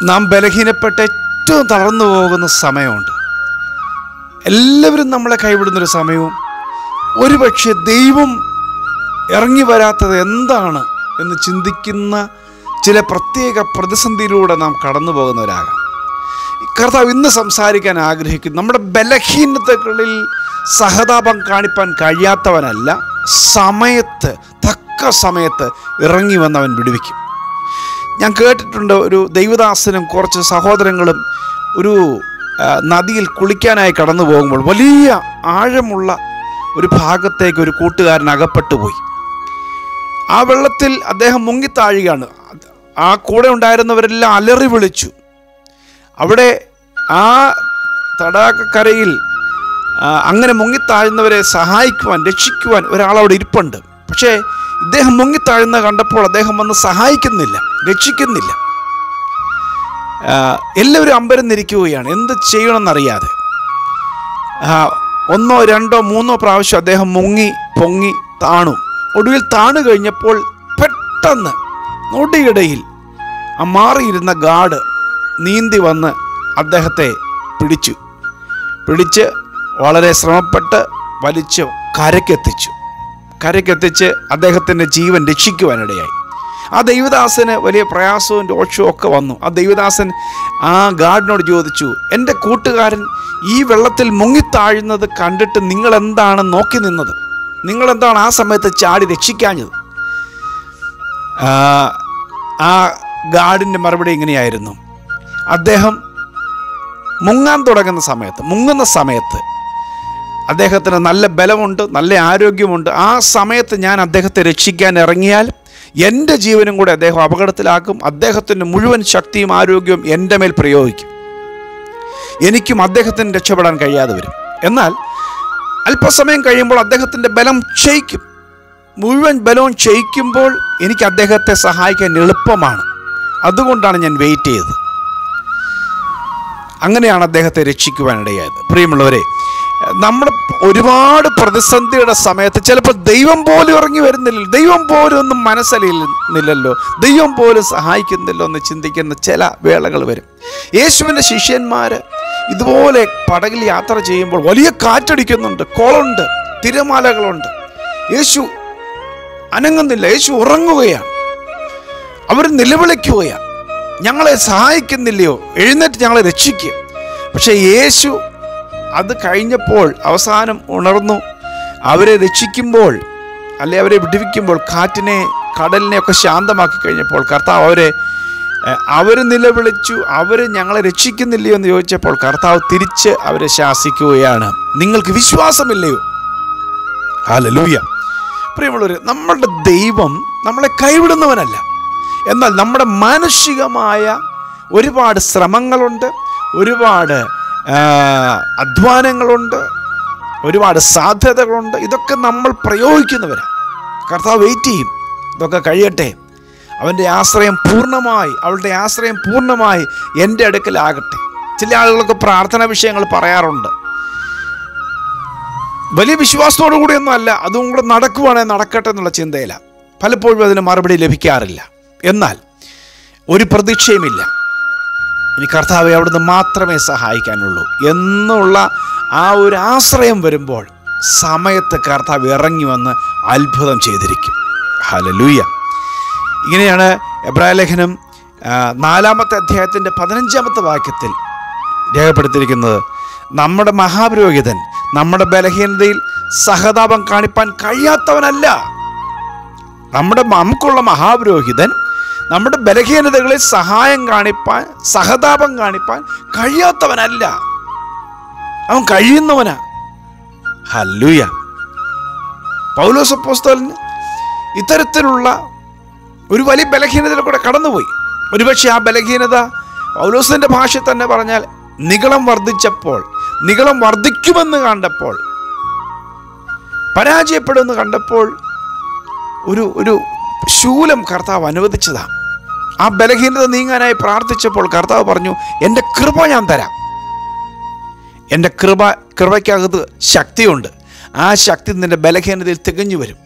നാം ബലഹീനപ്പെട്ട് ഏറ്റവും തളർന്നു പോകുന്ന സമയമുണ്ട് എല്ലാവരും നമ്മളെ കൈവിടുന്നൊരു സമയവും ഒരുപക്ഷെ ദൈവം ഇറങ്ങി വരാത്തത് എന്താണ് എന്ന് ചിന്തിക്കുന്ന ചില പ്രത്യേക പ്രതിസന്ധിയിലൂടെ നാം കടന്നു പോകുന്നവരാകാം കർത്താവ് ഇന്ന് സംസാരിക്കാൻ ആഗ്രഹിക്കുന്നു നമ്മുടെ ബലഹീനതകളിൽ സഹതാപം കാണിപ്പാൻ കഴിയാത്തവനല്ല സമയത്ത് തക്ക സമയത്ത് ഇറങ്ങി വന്നവൻ വിടുവിക്കും ഞാൻ കേട്ടിട്ടുണ്ട് ഒരു ദൈവദാസനും കുറച്ച് സഹോദരങ്ങളും ഒരു ആ, നദിയിൽ കുളിക്കാനായി കടന്നു പോകുമ്പോൾ വലിയ ആഴമുള്ള ഒരു ഭാഗത്തേക്ക് ഒരു കൂട്ടുകാരൻ അകപ്പെട്ടു പോയി ആ വെള്ളത്തിൽ അദ്ദേഹം മുങ്ങിത്താഴുകയാണ് ആ കൂടെ ഉണ്ടായിരുന്നവരെല്ലാം അലറി വിളിച്ചു അവിടെ ആ തടാകക്കരയിൽ ആ, അങ്ങനെ മുങ്ങിത്താഴുന്നവരെ സഹായിക്കുവാൻ രക്ഷിക്കുവാൻ ഒരാളവിടെ ഇരിപ്പുണ്ട് പക്ഷേ ഇദ്ദേഹം മുങ്ങിത്താഴുന്ന കണ്ടപ്പോൾ അദ്ദേഹം വന്ന് സഹായിക്കുന്നില്ല രക്ഷിക്കുന്നില്ല ആ, എല്ലാവരും അമ്പരന്നിരിക്കുകയാണ് എന്ത് ചെയ്യണമെന്നറിയാതെ ആ, ഒന്നോ രണ്ടോ മൂന്നോ പ്രാവശ്യം അദ്ദേഹം മുങ്ങി പൊങ്ങി താണു ഒടുവിൽ താണു കഴിഞ്ഞപ്പോൾ പെട്ടെന്ന് നൊടിയിടയിൽ ആ മാറിയിരുന്ന ഗാർഡ് നീന്തി വന്ന് അദ്ദേഹത്തെ പിടിച്ചു പിടിച്ച് വളരെ ശ്രമപ്പെട്ട് വലിച്ച് കരക്കെത്തിച്ചു കരക്കെത്തിച്ച് അദ്ദേഹത്തിൻ്റെ ജീവൻ രക്ഷിക്കുവാനിടയായി ആ ദൈവദാസന് വലിയ പ്രയാസവും രോഷവും ഒക്കെ വന്നു ആ ദൈവദാസൻ ആ ഗാർഡിനോട് ചോദിച്ചു എൻ്റെ കൂട്ടുകാരൻ ഈ വെള്ളത്തിൽ മുങ്ങിത്താഴുന്നത് കണ്ടിട്ട് നിങ്ങൾ എന്താണ് നോക്കി നിന്നത് നിങ്ങൾ എന്താണ് ആ സമയത്ത് ചാടി രക്ഷിക്കാഞ്ഞത് ആ, ആ ഗാർഡിൻ്റെ മറുപടി ഇങ്ങനെയായിരുന്നു അദ്ദേഹം മുങ്ങാൻ തുടങ്ങുന്ന സമയത്ത് മുങ്ങുന്ന സമയത്ത് അദ്ദേഹത്തിന് നല്ല ബലമുണ്ട് നല്ല ആരോഗ്യമുണ്ട് ആ സമയത്ത് ഞാൻ അദ്ദേഹത്തെ രക്ഷിക്കാൻ ഇറങ്ങിയാൽ എൻ്റെ ജീവനും കൂടെ അദ്ദേഹം അപകടത്തിലാക്കും അദ്ദേഹത്തിൻ്റെ മുഴുവൻ ശക്തിയും ആരോഗ്യവും എൻ്റെ മേൽ പ്രയോഗിക്കും എനിക്കും അദ്ദേഹത്തിന് രക്ഷപ്പെടാൻ കഴിയാതെ വരും എന്നാൽ അല്പസമയം കഴിയുമ്പോൾ അദ്ദേഹത്തിൻ്റെ ബലം ക്ഷയിക്കും മുഴുവൻ ബലവും ക്ഷയിക്കുമ്പോൾ എനിക്ക് അദ്ദേഹത്തെ സഹായിക്കാൻ എളുപ്പമാണ് അതുകൊണ്ടാണ് ഞാൻ വെയിറ്റ് ചെയ്തത് അങ്ങനെയാണ് അദ്ദേഹത്തെ രക്ഷിക്കുവാനിടയായത് പ്രിയമുള്ളവരെ നമ്മുടെ ഒരുപാട് പ്രതിസന്ധിയുടെ സമയത്ത് ചിലപ്പോൾ ദൈവം പോലും ഇറങ്ങി വരുന്നില്ല ദൈവം പോലും ഒന്നും മനസ്സലിയുന്നില്ലല്ലോ ദൈവം പോലും സഹായിക്കുന്നില്ലോ എന്ന് ചിന്തിക്കുന്ന ചില വേളകൾ വരും യേശുവിൻ്റെ ശിഷ്യന്മാർ ഇതുപോലെ പടകിൽ യാത്ര ചെയ്യുമ്പോൾ വലിയ കാറ്റടിക്കുന്നുണ്ട് കോളുണ്ട് തിരമാലകളുണ്ട് യേശു അനങ്ങുന്നില്ല യേശു ഉറങ്ങുകയാണ് അവർ നിലവിളിക്കുകയാണ് ഞങ്ങളെ സഹായിക്കുന്നില്ലയോ എഴുന്നേറ്റ് ഞങ്ങളെ രക്ഷിക്കുക പക്ഷേ യേശു അത് കഴിഞ്ഞപ്പോൾ അവസാനം ഉണർന്നു അവരെ രക്ഷിക്കുമ്പോൾ അല്ലെ അവരെ വിടുവിക്കുമ്പോൾ കാറ്റിനെ കടലിനെ ഒക്കെ ശാന്തമാക്കി കഴിഞ്ഞപ്പോൾ കർത്താവ് അവരെ അവർ നിലവിളിച്ചു അവർ ഞങ്ങളെ രക്ഷിക്കുന്നില്ലയോ എന്ന് ചോദിച്ചപ്പോൾ കർത്താവ് തിരിച്ച് അവരെ ശാസിക്കുകയാണ് നിങ്ങൾക്ക് വിശ്വാസമില്ലയോ ഹാലലൂയ പ്രിയമുള്ളവർ നമ്മളുടെ ദൈവം നമ്മളെ കൈവിടുന്നവനല്ല എന്നാൽ നമ്മുടെ മാനുഷികമായ ഒരുപാട് ശ്രമങ്ങളുണ്ട് ഒരുപാട് ആ, അധ്വാനങ്ങളുണ്ട് ഒരുപാട് സാധ്യതകളുണ്ട് ഇതൊക്കെ നമ്മൾ പ്രയോഗിക്കുന്നവരാണ് കർത്താവ് വെയിറ്റ് ചെയ്യും ഇതൊക്കെ കഴിയട്ടെ അവൻ്റെ ആശ്രയം പൂർണ്ണമായി അവളുടെ ആശ്രയം പൂർണ്ണമായി എൻ്റെ അടുക്കലാകട്ടെ ചില ആളുകളൊക്കെ പ്രാർത്ഥന വിഷയങ്ങൾ പറയാറുണ്ട് വലിയ വിശ്വാസത്തോടു കൂടിയൊന്നും അല്ല അതും കൂടെ നടക്കുവാണെങ്കിൽ നടക്കട്ടെ എന്നുള്ള ചിന്തയില്ല പലപ്പോഴും അതിന് മറുപടി ലഭിക്കാറില്ല എന്നാൽ ഒരു പ്രതീക്ഷയുമില്ല ഇനി കർത്താവെ അവിടുന്ന് മാത്രമേ സഹായിക്കാനുള്ളൂ എന്നുള്ള ആ ഒരു ആശ്രയം വരുമ്പോൾ സമയത്ത് കർത്താവ് ഇറങ്ങി വന്ന് അത്ഭുതം ചെയ്തിരിക്കും ഹലലൂയ ഇങ്ങനെയാണ് എബ്രായ ലേഖനം ആ, നാലാമത്തെ അധ്യായത്തിൻ്റെ പതിനഞ്ചാമത്തെ വാക്യത്തിൽ രേഖപ്പെടുത്തിയിരിക്കുന്നത് നമ്മുടെ മഹാപുരോഹിതൻ നമ്മുടെ ബലഹീനതയിൽ സഹതാപം കാണിപ്പാൻ കഴിയാത്തവനല്ല നമ്മുടെ നമുക്കുള്ള മഹാപുരോഹിതൻ നമ്മുടെ ബലഹീനതകളിൽ സഹായം കാണിപ്പാൻ സഹതാപം കാണിപ്പാൻ കഴിയാത്തവനല്ല അവൻ കഴിയുന്നവനാ ഹല്ലുയ പൗലോസ് അപ്പോസ്തലന് ഇത്തരത്തിലുള്ള ഒരു വലിയ ബലഹീനതയിൽ കൂടെ കടന്നുപോയി ഒരുപക്ഷെ ആ ബലഹീനത പൗലോസിന്റെ ഭാഷ തന്നെ പറഞ്ഞാൽ നികളം വർദ്ധിച്ചപ്പോൾ നികളം വർദ്ധിക്കുമെന്ന് കണ്ടപ്പോൾ പരാജയപ്പെടുമെന്ന് കണ്ടപ്പോൾ ഒരു ഒരു ശൂലം കർത്താവ് അനുവദിച്ചതാ ആ ബലഹീനത നീങ്ങാനായി പ്രാർത്ഥിച്ചപ്പോൾ കർത്താവ് പറഞ്ഞു എൻ്റെ കൃപ ഞാൻ തരാം എൻ്റെ കൃപ കൃപയ്ക്കകത്ത് ശക്തിയുണ്ട് ആ ശക്തി നിൻ്റെ ബലഹീനതയിൽ തികഞ്ഞു വരും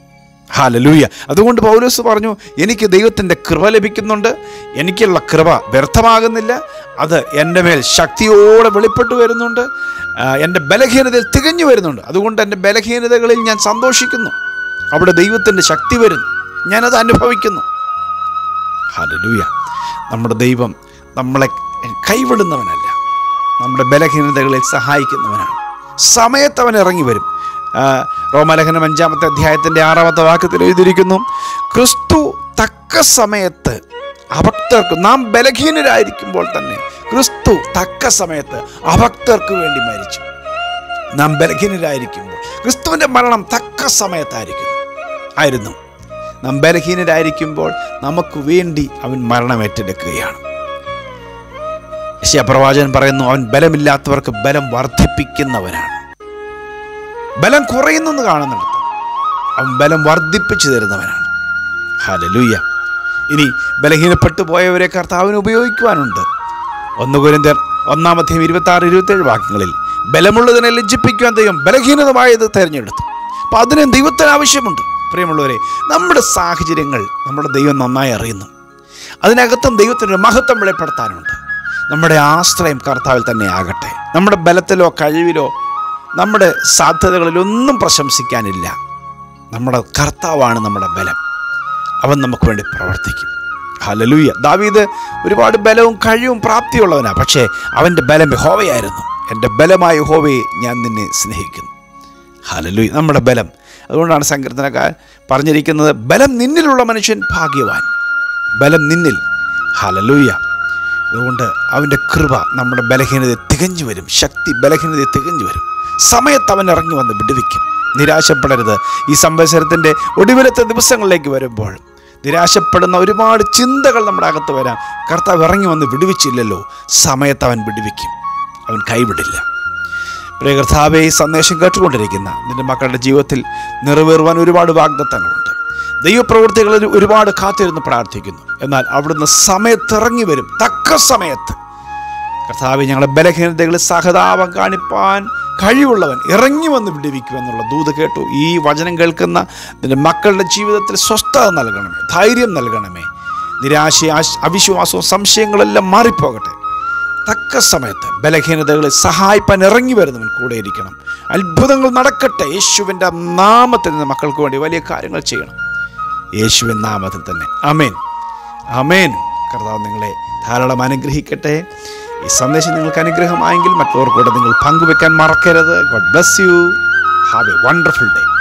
ഹാലലൂയ അതുകൊണ്ട് പൗലോസ് പറഞ്ഞു എനിക്ക് ദൈവത്തിൻ്റെ കൃപ ലഭിക്കുന്നുണ്ട് എനിക്കുള്ള കൃപ വ്യർത്ഥമാകുന്നില്ല അത് എൻ്റെ മേൽ ശക്തിയോടെ വെളിപ്പെട്ടു വരുന്നുണ്ട് ആ, എൻ്റെ ബലഹീനതയിൽ തികഞ്ഞു വരുന്നുണ്ട് അതുകൊണ്ട് എൻ്റെ ബലഹീനതകളിൽ ഞാൻ സന്തോഷിക്കുന്നു അവിടെ ദൈവത്തിൻ്റെ ശക്തി വരുന്നു ഞാനത് അനുഭവിക്കുന്നു ഹാലലൂയ നമ്മുടെ ദൈവം നമ്മളെ കൈവിടുന്നവനല്ല നമ്മുടെ ബലഹീനതകളിൽ സഹായിക്കുന്നവനാണ് സമയത്ത് അവൻ ഇറങ്ങി വരും ആ, റോമലേഖനം അഞ്ചാമത്തെ അധ്യായത്തിൻ്റെ ആറാമത്തെ വാക്യത്തിൽ എഴുതിയിരിക്കുന്നു ക്രിസ്തു തക്ക സമയത്ത് അഭക്തർക്ക് നാം ബലഹീനരായിരിക്കുമ്പോൾ തന്നെ ക്രിസ്തു തക്ക സമയത്ത് അഭക്തർക്ക് വേണ്ടി മരിച്ചു നാം ബലഹീനരായിരിക്കുമ്പോൾ ക്രിസ്തുവിൻ്റെ മരണം തക്ക സമയത്തായിരിക്കും ആയിരുന്നു നാം ബലഹീനരായിരിക്കുമ്പോൾ നമുക്ക് വേണ്ടി അവൻ മരണം ഏറ്റെടുക്കുകയാണ് പ്രവാചകൻ പറയുന്നു അവൻ ബലമില്ലാത്തവർക്ക് ബലം വർദ്ധിപ്പിക്കുന്നവനാണ് ബലം കുറയുന്നെന്ന് കാണുന്നിടത്ത് അവൻ ബലം വർദ്ധിപ്പിച്ചു തരുന്നവനാണ് ഹാലലൂയ ഇനി ബലഹീനപ്പെട്ടു പോയവരെ കർത്താവിന് ഉപയോഗിക്കുവാനുണ്ട് ഒന്ന് കുരിന്തർ ഒന്നാമത്തെയും ഇരുപത്തി ആറ് ഇരുപത്തേഴ് വാക്യങ്ങളിൽ ബലമുള്ളതിനെ ലജ്ജിപ്പിക്കുവാൻ ദൈവം ബലഹീനതമായത് തിരഞ്ഞെടുത്തു അപ്പം അതിന് ദൈവത്തിന് ആവശ്യമുണ്ട് പ്രിയമുള്ളവരെ നമ്മുടെ സാഹചര്യങ്ങൾ നമ്മുടെ ദൈവം നന്നായി അറിയുന്നു അതിനകത്തും ദൈവത്തിൻ്റെ മഹത്വം വെളിപ്പെടുത്താനുണ്ട് നമ്മുടെ ആശ്രയം കർത്താവിൽ തന്നെ ആകട്ടെ നമ്മുടെ ബലത്തിലോ കഴിവിലോ നമ്മുടെ സാധ്യതകളിലൊന്നും പ്രശംസിക്കാനില്ല നമ്മുടെ കർത്താവാണ് നമ്മുടെ ബലം അവൻ നമുക്ക് വേണ്ടി പ്രവർത്തിക്കും ഹലലൂയ ദാവീദ് ഒരുപാട് ബലവും കഴിവും പ്രാപ്തിയുള്ളവനാണ് പക്ഷേ അവൻ്റെ ബലം യഹോവയായിരുന്നു എൻ്റെ ബലമായ യഹോവയെ ഞാൻ നിന്നെ സ്നേഹിക്കുന്നു ഹലലൂയ നമ്മുടെ ബലം അതുകൊണ്ടാണ് സങ്കീർത്തനക്കാർ പറഞ്ഞിരിക്കുന്നത് ബലം നിന്നിലുള്ള മനുഷ്യൻ ഭാഗ്യവാൻ ബലം നിന്നിൽ ഹലലൂയ അതുകൊണ്ട് അവൻ്റെ കൃപ നമ്മുടെ ബലഹീനതയെ തികഞ്ഞു വരും ശക്തി ബലഹീനതയെ തികഞ്ഞു വരും സമയത്ത് അവൻ ഇറങ്ങി വന്ന് വിടുവിക്കും നിരാശപ്പെടരുത് ഈ സംവത്സരത്തിൻ്റെ ഒടുവിലത്തെ ദിവസങ്ങളിലേക്ക് വരുമ്പോൾ നിരാശപ്പെടുന്ന ഒരുപാട് ചിന്തകൾ നമ്മുടെ അകത്ത് വരാം കർത്താവ് ഇറങ്ങി വന്ന് വിടുവിച്ചില്ലല്ലോ സമയത്ത് അവൻ വിടുവിക്കും അവൻ കൈവിടില്ല പ്രിയ കർത്താവെ ഈ സന്ദേശം കേട്ടുകൊണ്ടിരിക്കുന്ന നിന്റെ മക്കളുടെ ജീവിതത്തിൽ നിറവേറുവാൻ ഒരുപാട് വാഗ്ദത്തങ്ങളുണ്ട് ദൈവപ്രവൃത്തികളിൽ ഒരുപാട് കാത്തിരുന്ന് പ്രാർത്ഥിക്കുന്നു എന്നാൽ അവിടുന്ന് സമയത്തിറങ്ങി വരും തക്ക സമയത്ത് കർത്താവ് ഞങ്ങളെ ബലഹീനതകളിൽ സഹതാപം കാണിപ്പാൻ കഴിവുള്ളവൻ ഇറങ്ങി വന്ന് വിടുവിക്കുമെന്നുള്ള ദൂത് കേട്ടു ഈ വചനം കേൾക്കുന്ന നിന്റെ മക്കളുടെ ജീവിതത്തിൽ സ്വസ്ഥത നൽകണമേ ധൈര്യം നൽകണമേ നിരാശ ആശ- അവിശ്വാസവും സംശയങ്ങളെല്ലാം മാറിപ്പോകട്ടെ തക്ക സമയത്ത് ബലഹീനതകളെ സഹായിപ്പാൻ ഇറങ്ങി വരുന്നവൻ കൂടെ ഇരിക്കണം അത്ഭുതങ്ങൾ നടക്കട്ടെ യേശുവിൻ്റെ നാമത്തിൽ നിന്ന് മക്കൾക്ക് വേണ്ടി വലിയ കാര്യങ്ങൾ ചെയ്യണം യേശുവിൻ നാമത്തിൽ തന്നെ അമേൻ അമേൻ കർത്താവ് നിങ്ങളെ ധാരാളം അനുഗ്രഹിക്കട്ടെ ഈ സന്ദേശം നിങ്ങൾക്ക് അനുഗ്രഹമായെങ്കിൽ മറ്റുള്ളവർക്കൂടെ നിങ്ങൾ പങ്കുവെക്കാൻ മറക്കരുത് God bless you have a wonderful day